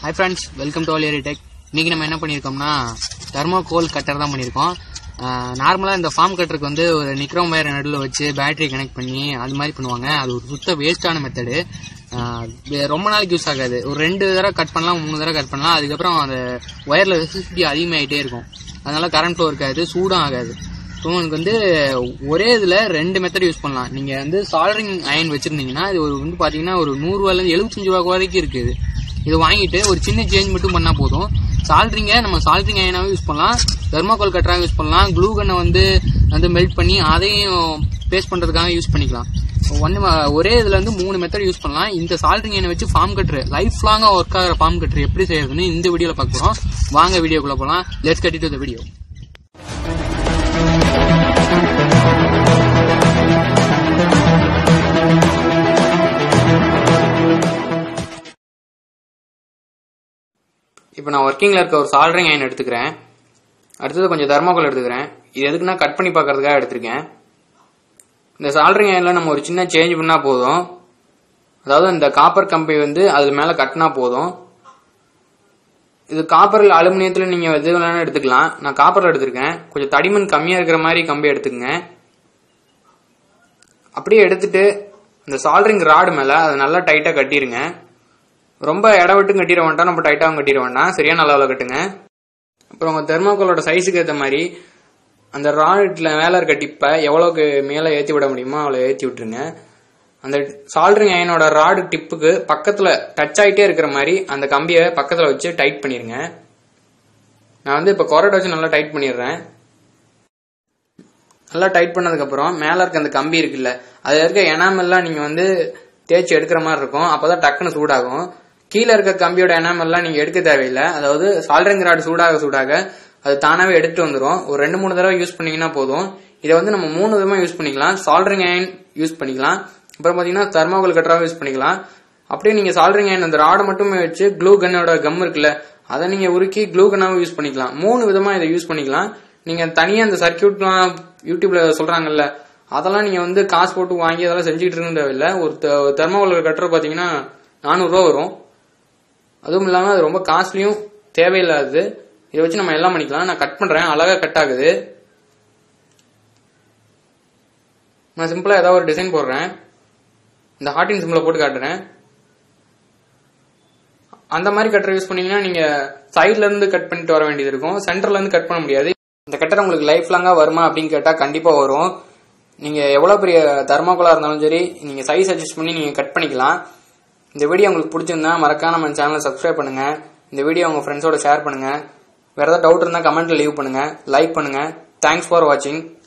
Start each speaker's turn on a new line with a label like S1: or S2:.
S1: hi friends welcome to ஆலியரி tech இன்னைக்கு நம்ம என்ன பண்ணியிருக்கோம்னா தெர்மோகோல் கட்டர் தான் பண்ணியிருக்கோம் நார்மலாக இந்த ஃபார்ம் கட்டருக்கு வந்து ஒரு நிக்ரோம் வயர் நடுவில் வச்சு பேட்டரி கனெக்ட் பண்ணி அது மாதிரி பண்ணுவாங்க அது ஒரு சுத்த வேஸ்டான மெத்தடு ரொம்ப நாளைக்கு யூஸ் ஆகாது ஒரு ரெண்டு தடவை கட் பண்ணலாம் மூணு தடவை கட் பண்ணலாம் அதுக்கப்புறம் அந்த ஒயரில் ரெசிஸ்டிவிட்டி அதிகமாகிட்டே இருக்கும் அதனால கரண்ட் ஃப்ளோ இருக்காது சூடும் ஆகாது ஸோ உங்களுக்கு வந்து ஒரே இதில் ரெண்டு மெத்தட் யூஸ் பண்ணலாம் நீங்கள் வந்து சால்டரிங் அயன் வச்சுருந்தீங்கன்னா இது ஒரு வந்து பார்த்தீங்கன்னா ஒரு நூறுரூவாலேருந்து எழுபத்தஞ்சு ரூபா வரைக்கும் இருக்குது இது வாங்கிட்டு ஒரு சின்ன சேஞ்ச் மட்டும் பண்ணால் போதும் சால்ட்ரிங்கை நம்ம சால்ட்ரிங் அயனாகவும் யூஸ் பண்ணலாம் தெர்மோகால் கட்டராக யூஸ் பண்ணலாம் க்ளூ கன்னை வந்து வந்து மெல்ட் பண்ணி அதையும் பேஸ்ட் பண்ணுறதுக்காக யூஸ் பண்ணிக்கலாம் ஒன்று ஒரே இதில் வந்து மூணு மெத்தட் யூஸ் பண்ணலாம் இந்த சால்ட்ரிங் அயனை வச்சு ஃபார்ம் கட்ரு லைஃப் லாங்காக ஒர்க் ஆகிற ஃபார்ம் கட்ரு எப்படி செய்யறதுன்னு இந்த வீடியோவில் பார்க்க போகிறோம் வாங்க வீடியோக்குள்ளே போகலாம் லெட்ஸ் கட்டி டு த வீடியோ இப்போ நான் ஒர்க்கிங்கில் இருக்க ஒரு சால்ட்ரிங் அயன் எடுத்துக்கிறேன் அடுத்தது கொஞ்சம் தர்மாக்கோல் எடுத்துக்கிறேன் இது எதுக்குன்னா கட் பண்ணி பார்க்கறதுக்காக எடுத்திருக்கேன் இந்த சால்ட்ரிங் அயனில் நம்ம ஒரு சின்ன சேஞ்ச் பண்ணால் போதும் அதாவது இந்த காப்பர் கம்பி வந்து அது மேலே கட்டினா போதும் இது காப்பரில் அலுமினியத்தில் நீங்கள் எது வேணாலும் எடுத்துக்கலாம் நான் காப்பரில் எடுத்திருக்கேன் கொஞ்சம் தடிமன் கம்மியாக இருக்கிற மாதிரி கம்பி எடுத்துக்கங்க அப்படியே எடுத்துட்டு இந்த சால்ட்ரிங் ராடு மேலே அதை நல்லா டைட்டாக கட்டிடுங்க ரொம்ப இட விட்டு கட்டிட வேண்டாம் நம்ம டைட்டாகவும் கட்டிட வேண்டாம் சரியான அளவில் கட்டுங்க அப்புறம் உங்கள் தெர்மாக்கோலோட சைஸுக்கு ஏற்ற மாதிரி அந்த ராட்ல மேலே இருக்க டிப்பை எவ்வளோக்கு மேலே ஏற்றி விட முடியுமோ அவ்வளோ ஏற்றி விட்டுருங்க அந்த சால்ட்ரிங் அயனோட ராடு டிப்புக்கு பக்கத்தில் டச் ஆகிட்டே இருக்கிற மாதிரி அந்த கம்பியை பக்கத்தில் வச்சு டைட் பண்ணிடுங்க நான் வந்து இப்போ கொரட்டை வச்சு நல்லா டைட் பண்ணிடுறேன் நல்லா டைட் பண்ணதுக்கப்புறம் மேலே இருக்க அந்த கம்பி இருக்குல்ல அதில் இருக்க எனாமெல்லாம் நீங்கள் வந்து தேய்ச்சி எடுக்கிற மாதிரி இருக்கும் அப்போதான் டக்குன்னு சூடாகும் கீழே இருக்க கம்பியோட எனாமெல்லாம் நீங்கள் எடுக்க தேவையில்லை அதாவது சால்ட்ரிங் ராடு சூடாக சூடாக அது தானாகவே எடுத்துட்டு வந்துடும் ஒரு ரெண்டு மூணு தடவை யூஸ் பண்ணீங்கன்னா போதும் இதை வந்து நம்ம மூணு விதமாக யூஸ் பண்ணிக்கலாம் சால்ட்ரிங் அயன் யூஸ் பண்ணிக்கலாம் அப்புறம் பார்த்தீங்கன்னா தெர்மாகோல் கட்டராக யூஸ் பண்ணிக்கலாம் அப்படியே நீங்கள் சால்ட்ரிங் அயன் அந்த ராடை மட்டுமே வச்சு க்ளூ கன்னோட கம் இருக்குல்ல அதை நீங்கள் உருக்கி க்ளூ கன்னாவும் யூஸ் பண்ணிக்கலாம் மூணு விதமாக இதை யூஸ் பண்ணிக்கலாம் நீங்கள் தனியாக அந்த சர்க்கியூட்லாம் யூடியூப்ல சொல்கிறாங்கல்ல அதெல்லாம் நீங்கள் வந்து காசு போட்டு வாங்கி அதெல்லாம் செஞ்சுட்டு இருக்க தேவையில்லை ஒரு தெர்மாகோல் கட்டுற பார்த்தீங்கன்னா நானூறுரூவா வரும் அதுவும் இல்லாமல் அது ரொம்ப காஸ்ட்லியும் தேவையில்லாதது இதை வச்சு நம்ம எல்லாம் பண்ணிக்கலாம் நான் கட் பண்ணுறேன் அழகாக கட் ஆகுது நான் சிம்பிளாக ஏதாவது ஒரு டிசைன் போடுறேன் இந்த ஹார்டின் சிம்பிளை போட்டு காட்டுறேன் அந்த மாதிரி கட்டரை யூஸ் பண்ணீங்கன்னா நீங்கள் சைட்ல இருந்து கட் பண்ணிட்டு வர வேண்டியது இருக்கும் சென்டர்ல இருந்து கட் பண்ண முடியாது இந்த கட்டர் உங்களுக்கு லைஃப் லாங்காக வருமா அப்படின்னு கேட்டால் கண்டிப்பாக வரும் நீங்கள் எவ்வளோ பெரிய தர்மாக்கோலாக இருந்தாலும் சரி நீங்கள் சைஸ் அட்ஜஸ்ட் பண்ணி நீங்கள் கட் பண்ணிக்கலாம் இந்த வீடியோ உங்களுக்கு பிடிச்சிருந்தா மறக்காம நம்ம சேனலை சப்ஸ்கிரைப் பண்ணுங்க இந்த வீடியோ உங்க ஃப்ரெண்ட்ஸோட ஷேர் பண்ணுங்க வேற ஏதாவது டவுட் இருந்தால் கமெண்ட்ல லீவ் பண்ணுங்க லைக் பண்ணுங்க தேங்க்ஸ் ஃபார் வாட்சிங்